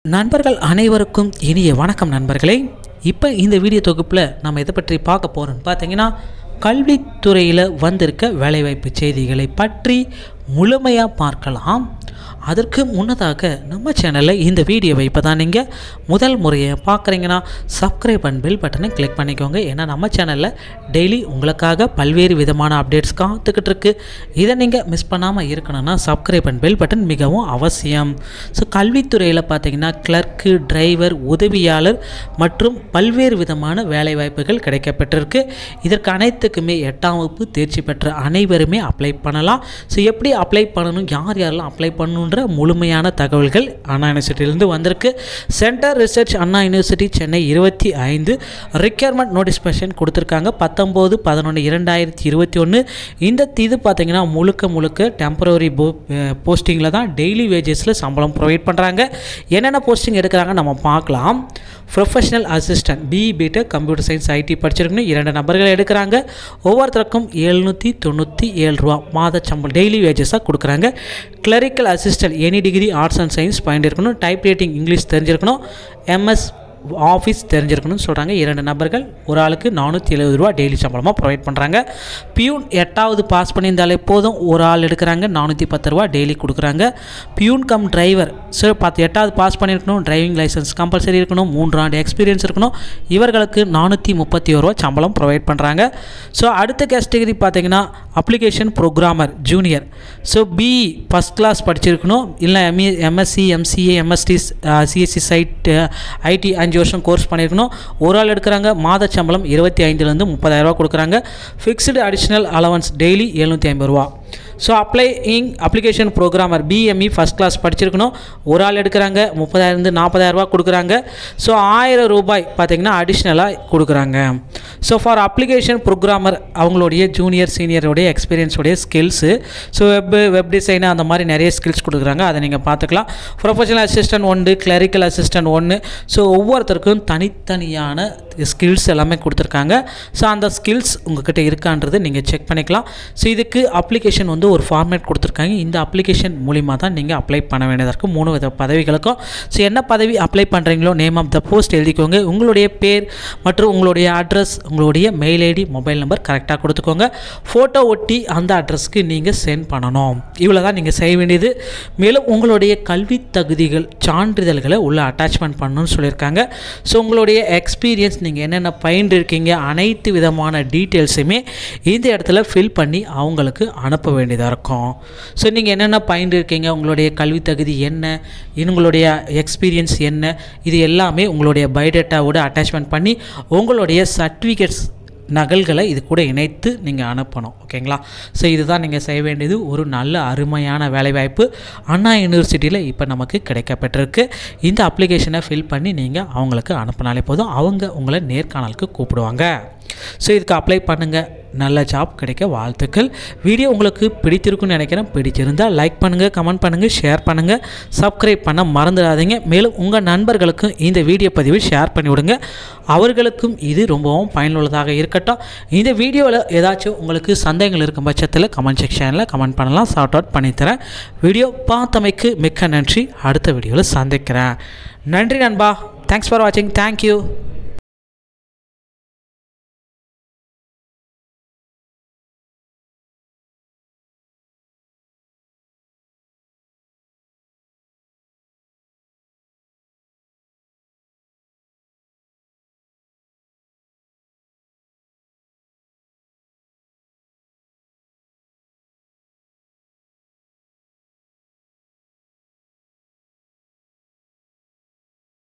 நண்பர்கள் அனைவருக்கும் இனிய வணக்கம் நண்பர்களே இப்போ இந்த வீடியோ தொகுப்பில் நம்ம எதை பற்றி பார்க்க போகிறோம்னு பார்த்தீங்கன்னா கல்வித்துறையில் வந்திருக்க வேலைவாய்ப்பு செய்திகளை பற்றி முழுமையாக பார்க்கலாம் அதற்கு முன்னதாக நம்ம சேனலில் இந்த வீடியோவை இப்போ தான் நீங்கள் முதல் முறையை பார்க்குறீங்கன்னா சப்ஸ்கிரைப் அண்ட் பெல் பட்டனை கிளிக் பண்ணிக்கோங்க ஏன்னா நம்ம சேனலில் டெய்லி உங்களுக்காக பல்வேறு விதமான அப்டேட்ஸ் காத்துக்கிட்டு இருக்கு இதை நீங்கள் மிஸ் பண்ணாமல் இருக்கணும்னா சப்ஸ்கிரைப் அண்ட் பெல் பட்டன் மிகவும் அவசியம் ஸோ கல்வித்துறையில் பார்த்தீங்கன்னா கிளர்க்கு டிரைவர் உதவியாளர் மற்றும் பல்வேறு விதமான வேலைவாய்ப்புகள் கிடைக்கப்பட்டிருக்கு இதற்கு அனைத்துக்குமே எட்டாம் வகுப்பு தேர்ச்சி பெற்ற அனைவருமே அப்ளை பண்ணலாம் ஸோ எப்படி அப்ளை பண்ணணும் யார் யாரெல்லாம் அப்ளை பண்ணணுன்ற முழுமையான தகவல்கள் அண்ணா யூனிவர்சிட்டியிலேருந்து வந்திருக்கு centre research Anna university Chennai இருபத்தி ஐந்து ரிக்யர்மெண்ட் நோட்டிஃபிகேஷன் கொடுத்துருக்காங்க பத்தொம்போது பதினொன்று இரண்டாயிரத்தி இருபத்தி ஒன்று இந்த இது பார்த்தீங்கன்னா முழுக்க முழுக்க டெம்பரரி போ போஸ்டிங்கில் தான் டெய்லி வேஜஸில் சம்பளம் ப்ரொவைட் பண்ணுறாங்க என்னென்ன போஸ்டிங் எடுக்கிறாங்க நம்ம பார்க்கலாம் professional assistant BE BTech computer science IT படிச்சிருக்கணும் இரண்டு நபர்கள் எடுக்கிறாங்க ஒவ்வொருத்தருக்கும் எழுநூற்றி தொண்ணூற்றி ஏழு ரூபா மாத சம்பளம் டெய்லி வேஜஸாக கொடுக்குறாங்க clerical assistant any degree arts and science பண்ணியிருக்கணும் டைப் ரைட்டிங் இங்கிலீஷ் தெரிஞ்சிருக்கணும் எம்எஸ் ஆஃபீஸ் தெரிஞ்சிருக்கணும்னு சொல்கிறாங்க இரண்டு நபர்கள் ஒரு ஆளுக்கு நானூற்றி எழுபது ரூபா டெய்லி சம்பளமாக ப்ரொவைட் பண்ணுறாங்க பியூன் எட்டாவது பாஸ் பண்ணியிருந்தாலே போதும் ஒரு ஆள் எடுக்கிறாங்க நானூற்றி பத்து ரூபா டெய்லி கொடுக்குறாங்க பியூன் கம் டிரைவர் ஸோ பத்து எட்டாவது பாஸ் பண்ணியிருக்கணும் டிரைவிங் லைசன்ஸ் கம்பல்சரி இருக்கணும் மூன்று ஆண்டு எக்ஸ்பீரியன்ஸ் இருக்கணும் இவர்களுக்கு நானூற்றி முப்பத்தி ஒரு ரூபா சம்பளம் ப்ரொவைட் பண்ணுறாங்க ஸோ அடுத்த கேட்டகரி பார்த்தீங்கன்னா application programmer junior so BE first class படிச்சிருக்கணும் இல்லை ME MSc MCA MST CSC side IT அஞ்சு வருஷம் கோர்ஸ் பண்ணியிருக்கணும் ஒரு ஆள் எடுக்கிறாங்க மாத சம்பளம் இருபத்தி ஐந்துலேருந்து முப்பதாயிரரூவா கொடுக்குறாங்க ஃபிக்ஸ்டு அடிஷ்னல் அலவன்ஸ் டெய்லி எழுநூற்றி ஐம்பது ரூபா so applying application programmer BME first class படிச்சிருக்கணும் ஒரு ஆள் எடுக்கிறாங்க முப்பதாயிரந்து நாற்பதாயிரரூபா கொடுக்குறாங்க ஸோ ஆயிரம் ரூபாய் பார்த்திங்கன்னா அடிஷ்னலாக கொடுக்குறாங்க ஸோ ஃபார் அப்ளிகேஷன் ப்ரோக்ராமர் அவங்களுடைய ஜூனியர் சீனியருடைய எக்ஸ்பீரியன்ஸுடைய skills so web web design அந்த மாதிரி நிறைய ஸ்கில்ஸ் கொடுக்குறாங்க அதை நீங்கள் பார்த்துக்கலாம் ப்ரொஃபஷனல் அசிஸ்டன்ட் ஒன்று கிளரிக்கல் அசிஸ்டன்ட் ஒன்று ஸோ ஒவ்வொருத்தருக்கும் தனித்தனியான ஸ்கில்ஸ் எல்லாமே கொடுத்துருக்காங்க ஸோ அந்த ஸ்கில்ஸ் உங்ககிட்ட இருக்கான்றது நீங்கள் செக் பண்ணிக்கலாம் ஸோ இதுக்கு அப்ளிகேஷன் வந்து ஒரு ஃபார்மேட் கொடுத்துருக்காங்க இந்த அப்ளிகேஷன் மூலிமா தான் நீங்கள் அப்ளை பண்ண வேண்டியதாக இருக்கும் மூணு வித பதவிகளுக்கும் ஸோ என்ன பதவி அப்ளை பண்ணுறீங்களோ நேம் ஆஃப் த போஸ்ட் எழுதிக்கோங்க உங்களுடைய பேர் மற்றும் உங்களுடைய அட்ரஸ் உங்களுடைய மெயில் ஐடி மொபைல் நம்பர் கரெக்டாக கொடுத்துக்கோங்க ஃபோட்டோ ஒட்டி அந்த அட்ரஸ்க்கு நீங்கள் சென்ட் பண்ணணும் இவ்வளோ தான் நீங்கள் செய்ய வேண்டியது மேலும் உங்களுடைய கல்வி தகுதிகள் சான்றிதழ்களை உள்ள அட்டாச்மெண்ட் பண்ணணும்னு சொல்லியிருக்காங்க ஸோ உங்களுடைய எக்ஸ்பீரியன்ஸ் நீங்கள் என்னென்ன பயின்றிருக்கீங்க அனைத்து விதமான டீட்டெயில்ஸுமே இந்த இடத்துல ஃபில் பண்ணி அவங்களுக்கு அனுப்ப வேண்டியதாக இருக்கும் ஸோ நீங்கள் என்னென்ன பயின்றிருக்கீங்க உங்களுடைய கல்வி தகுதி என்ன உங்களுடைய எக்ஸ்பீரியன்ஸ் என்ன இது எல்லாமே உங்களுடைய பயோடேட்டாவோட அட்டாச்மெண்ட் பண்ணி உங்களுடைய சர்டிஃபிகேட்ஸ் நகல்களை இது கூட இணைத்து நீங்கள் அனுப்பணும் ஓகேங்களா ஸோ இதுதான் நீங்கள் செய்ய வேண்டியது ஒரு நல்ல அருமையான வேலைவாய்ப்பு அண்ணா யூனிவர்சிட்டியில் இப்போ நமக்கு கிடைக்கப்பட்டிருக்கு இந்த அப்ளிகேஷனை ஃபில் பண்ணி நீங்கள் அவங்களுக்கு அனுப்பினாலே போதும் அவங்க உங்களை நேர்காணலுக்கு கூப்பிடுவாங்க ஸோ இதுக்கு அப்ளை பண்ணுங்கள் நல்ல ஜாப் கிடைக்க வாழ்த்துக்கள் வீடியோ உங்களுக்கு பிடித்திருக்குன்னு நினைக்கிறேன் பிடிச்சிருந்தால் லைக் பண்ணுங்கள் கமெண்ட் பண்ணுங்கள் ஷேர் பண்ணுங்கள் சப்ஸ்கிரைப் பண்ண மறந்துடாதீங்க மேலும் உங்கள் நண்பர்களுக்கும் இந்த வீடியோ பதிவை ஷேர் பண்ணி விடுங்க அவர்களுக்கும் இது ரொம்பவும் பயனுள்ளதாக இருக்கட்டும் இந்த வீடியோவில் ஏதாச்சும் உங்களுக்கு சந்தேகங்கள் இருக்கும் பட்சத்தில் கமெண்ட் செக்ஷனில் கமெண்ட் பண்ணலாம் சார்ட் அவுட் பண்ணித்தரேன் வீடியோ பார்த்தமைக்கு மிக்க நன்றி அடுத்த வீடியோவில் சந்திக்கிறேன் நன்றி நண்பா தேங்க்ஸ் ஃபார் வாட்சிங் தேங்க்யூ